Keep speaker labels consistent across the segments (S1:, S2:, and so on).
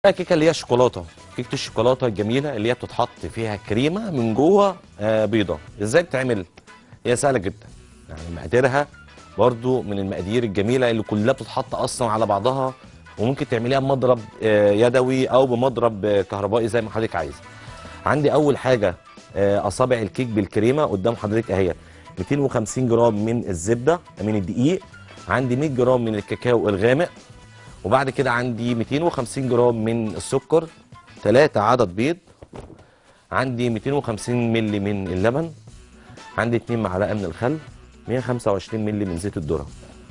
S1: كيكه اللي هي شوكولاته كيكه الشوكولاته الجميله اللي هي بتتحط فيها كريمه من جوه آه، بيضه ازاي بتتعمل هي سهله جدا يعني مقاديرها برضو من المقادير الجميله اللي كلها بتتحط اصلا على بعضها وممكن تعمليها بمضرب آه، يدوي او بمضرب آه، كهربائي زي ما حضرتك عايز عندي اول حاجه آه، اصابع الكيك بالكريمه قدام حضرتك اهي 250 جرام من الزبده من الدقيق عندي 100 جرام من الكاكاو الغامق وبعد كده عندي 250 جرام من السكر 3 عدد بيض عندي 250 مللي من اللبن عندي 2 معلقه من الخل 125 مللي من زيت الذره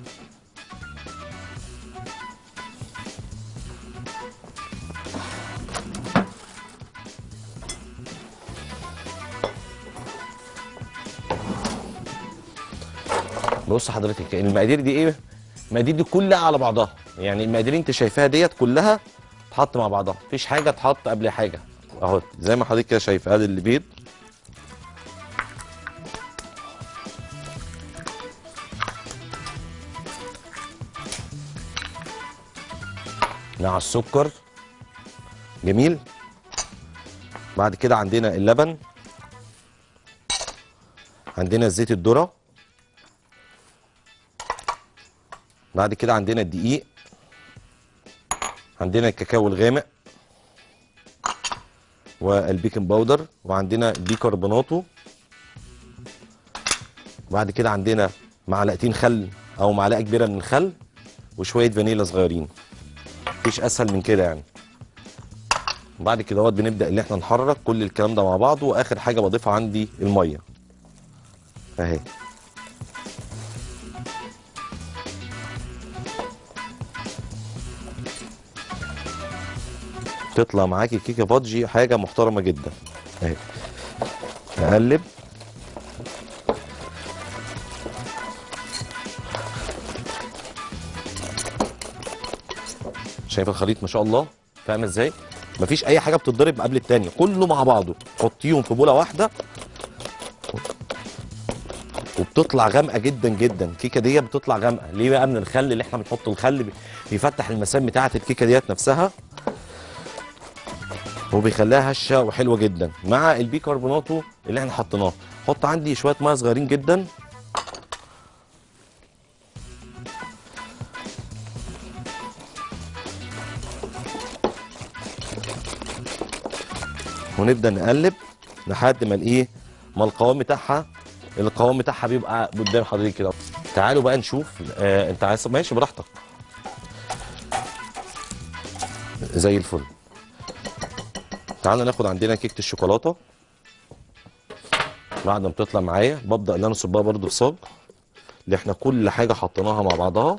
S1: بص حضرتك المقادير دي ايه المقادير دي كلها على بعضها يعني المقادير اللي انت شايفاها ديت كلها تحط مع بعضها مفيش حاجه تحط قبل حاجه اهو زي ما حضرتك كده شايف ادي البيض مع السكر جميل بعد كده عندنا اللبن عندنا زيت الذره بعد كده عندنا الدقيق عندنا الكاكاو الغامق والبيكنج باودر وعندنا البيكربوناتو بعد كده عندنا معلقتين خل او معلقه كبيره من الخل وشويه فانيلا صغيرين مفيش اسهل من كده يعني بعد كده اهوت بنبدا ان احنا نحرك كل الكلام ده مع بعض واخر حاجه بضيفها عندي الميه اهي تطلع معاكي كيكه فادجي حاجه محترمه جدا اهي نقلب شايف الخليط ما شاء الله فاهم ازاي مفيش اي حاجه بتتضرب قبل التانيه كله مع بعضه حطيهم في بوله واحده وبتطلع غامقه جدا جدا الكيكه دي بتطلع غامقه ليه بقى من الخل اللي احنا بنحط الخل بي- بيفتح المسام بتاعه الكيكه ديت نفسها وبيخليها هشه وحلوه جدا مع البيكربوناتو اللي احنا حطيناه حط عندي شويه ميه صغيرين جدا ونبدا نقلب لحد ما الايه ما القوام بتاعها القوام بتاعها بيبقى قدام حضرتك كده تعالوا بقى نشوف آه انت عايز ماشي براحتك زي الفل تعالى ناخد عندنا كيكه الشوكولاته بعد ما بتطلع معايا ببدا ان انا اصبها برده في صاج اللي احنا كل حاجه حطيناها مع بعضها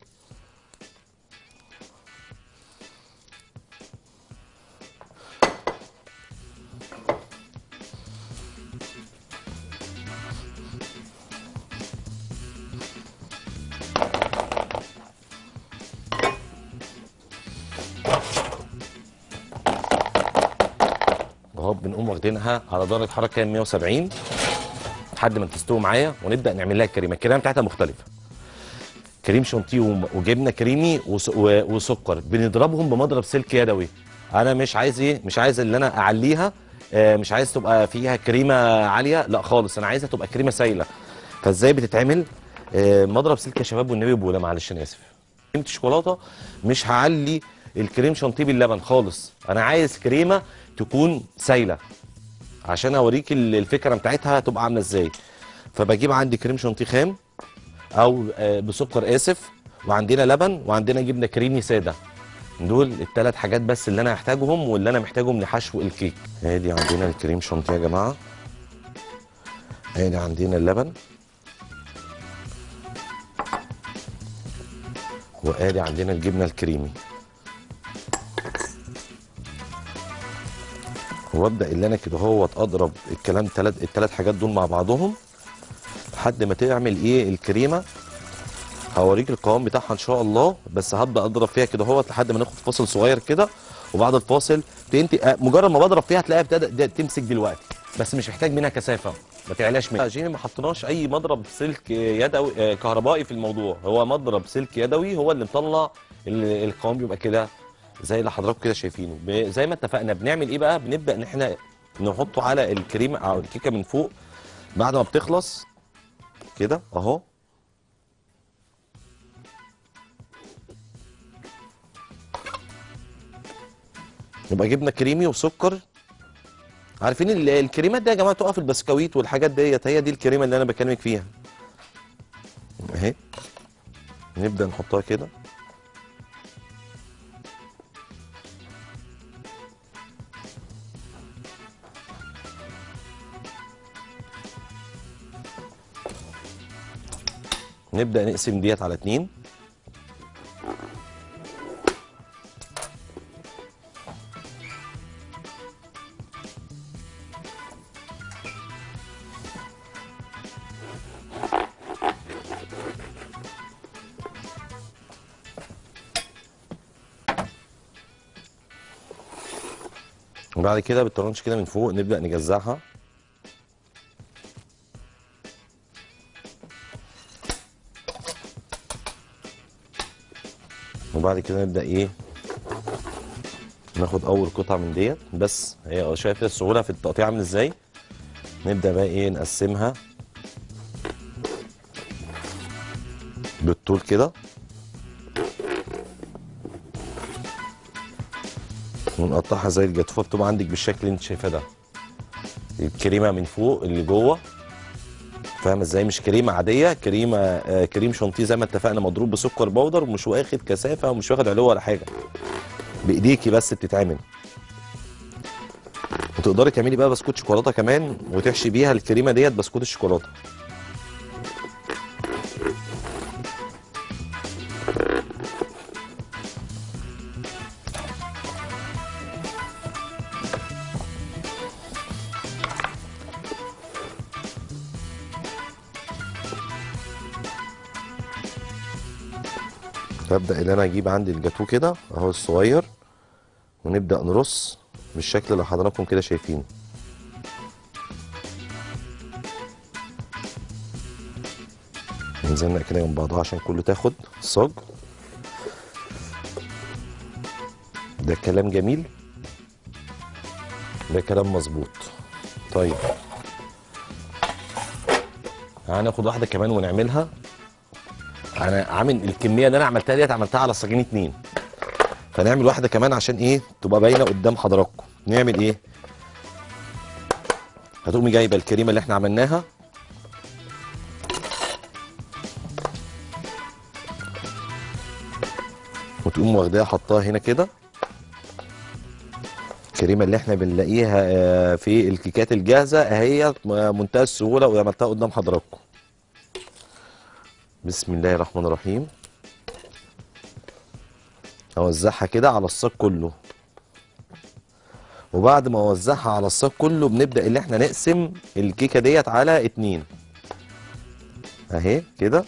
S1: اهو بنقوم واخدينها على درجه حراره كام 170 لحد ما تستوي معايا ونبدا نعمل لها الكريمه الكريمه بتاعتها مختلفه كريم شانتيه وم- وجبنه كريمي وس- و- وسكر بنضربهم بمضرب سلك يدوي انا مش عايز ايه مش عايز اللي انا اعليها آه، مش عايز تبقى فيها كريمه عاليه لا خالص انا عايزها تبقى كريمه سايله فازاي بتتعمل آه، مضرب سلك يا شباب والنبي بولا معلش انا اسف كريمه الشوكولاته مش هعلي الكريم شانتيه باللبن خالص انا عايز كريمه تكون سايله عشان اوريك ال- الفكره بتاعتها هتبقى عامله ازاي فبجيب عندي كريم شانتيه خام او آه، بسكر اسف وعندنا لبن وعندنا جبنه كريمي ساده دول الثلاث حاجات بس اللي انا هحتاجهم واللي انا محتاجهم لحشو الكيك ادي عندنا الكريم شانتيه يا جماعه ادي عندنا اللبن وادي عندنا الجبنه الكريمي وابدا اللي انا كده هو اضرب الكلام الثلاث الثلاث حاجات دول مع بعضهم لحد ما تعمل ايه الكريمه هوريك القوام بتاعها ان شاء الله بس هبدا اضرب فيها كده اهوت لحد ما ناخد فاصل صغير كده وبعد الفاصل انت مجرد ما بضرب فيها هتلاقيها ابتدت تمسك دلوقتي بس مش محتاج منها كثافه ما تعلاش منها جيني ما حطيناش اي مضرب سلك يدوي آه، كهربائي في الموضوع هو مضرب سلك يدوي هو اللي مطلع ال- القوام بيبقى كده زي اللي حضراتكم كده شايفينه ب- زي ما اتفقنا بنعمل ايه بقى بنبدا ان احنا نحطه على الكريمه او الكيكه من فوق بعد ما بتخلص كده اهو يبقى جبنه كريمي وسكر عارفين ال- الكريمات دي يا جماعه تقف البسكويت والحاجات ديت هي دي الكريمه اللي انا بكلمك فيها اهي نبدا نحطها كده نبدا نقسم ديت على اتنين وبعد كده بالترانش كده من فوق نبدا نجزعها وبعد كده نبدا ايه ناخد اول قطعه من ديت بس هي شايف السهوله في التقطيع عامل ازاي نبدا بقى ايه نقسمها بالطول كده ونقطعها زي الجاتوفه بتبقى عندك بالشكل اللي انت شايفاه ده الكريمه من فوق اللي جوه فاهم ازاي مش كريمه عاديه كريمه آه كريم شانتيه زي ما اتفقنا مضروب بسكر بودر ومش واخد كثافه ومش واخد علو ولا حاجه بايديكي بس بتتعمل وتقدري تعملي بقى بسكوت شوكولاته كمان وتحشي بيها الكريمه ديت بسكوت الشوكولاته هبدا ان انا اجيب عندي الجاتو كده اهو الصغير ونبدا نرص بالشكل اللي حضراتكم كده شايفينه نزلنا كده من بعضها عشان كله تاخد صاج ده كلام جميل ده كلام مظبوط طيب هناخد واحده كمان ونعملها انا عامل الكميه اللي انا عملتها ديت عملتها على صاجين اتنين فنعمل واحده كمان عشان ايه تبقى باينه قدام حضراتكم نعمل ايه هتقومي جايبه الكريمه اللي احنا عملناها وتقوم واخداها حطاها هنا كده الكريمه اللي احنا بنلاقيها آه، في الكيكات الجاهزه اهي منتهى السهوله وعملتها قدام حضراتكم بسم الله الرحمن الرحيم اوزعها كده على الصاج كله وبعد ما اوزعها على الصاج كله بنبدا اللي احنا نقسم الكيكه ديت على اتنين اهي كده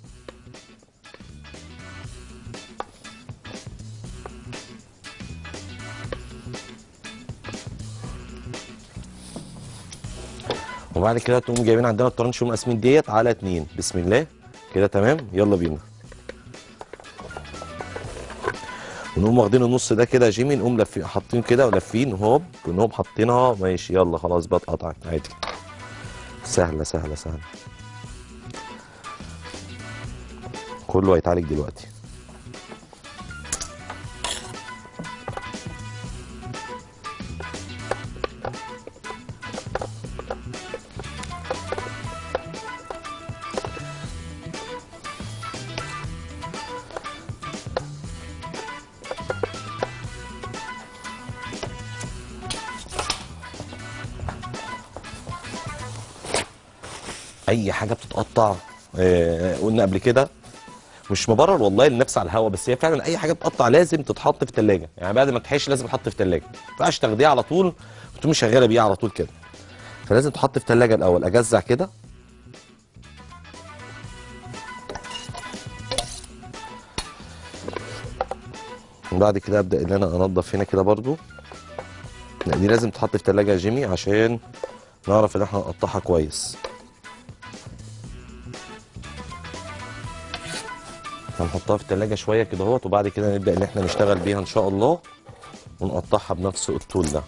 S1: وبعد كده تقوم جايبين عندنا الطرنش ومقسمين ديت على اتنين بسم الله كده تمام يلا بينا ونقوم واخدين النص ده كده يا جيمي نقوم لفين حاطين كده ولافين هوب ونقوم حاطينها ماشي يلا خلاص بقى اتقطعت عادي سهله سهله سهله كله هيتعالج دلوقتي اي حاجه بتتقطع آه قلنا قبل كده مش مبرر والله النفس على الهوا بس هي فعلا اي حاجه بتتقطع لازم تتحط في الثلاجه يعني بعد ما تحش لازم تتحط في الثلاجه ما ينفعش تاخديها على طول وتقومي شغاله بيها على طول كده فلازم تحط في الثلاجه الاول اجزع كده وبعد كده ابدا ان انا انضف هنا كده برضو لا دي لازم تتحط في الثلاجه يا جيمي عشان نعرف ان احنا نقطعها كويس هنحطها في التلاجة شويه كده اهوت وبعد كده نبدا ان احنا نشتغل بيها ان شاء الله ونقطعها بنفس الطول ده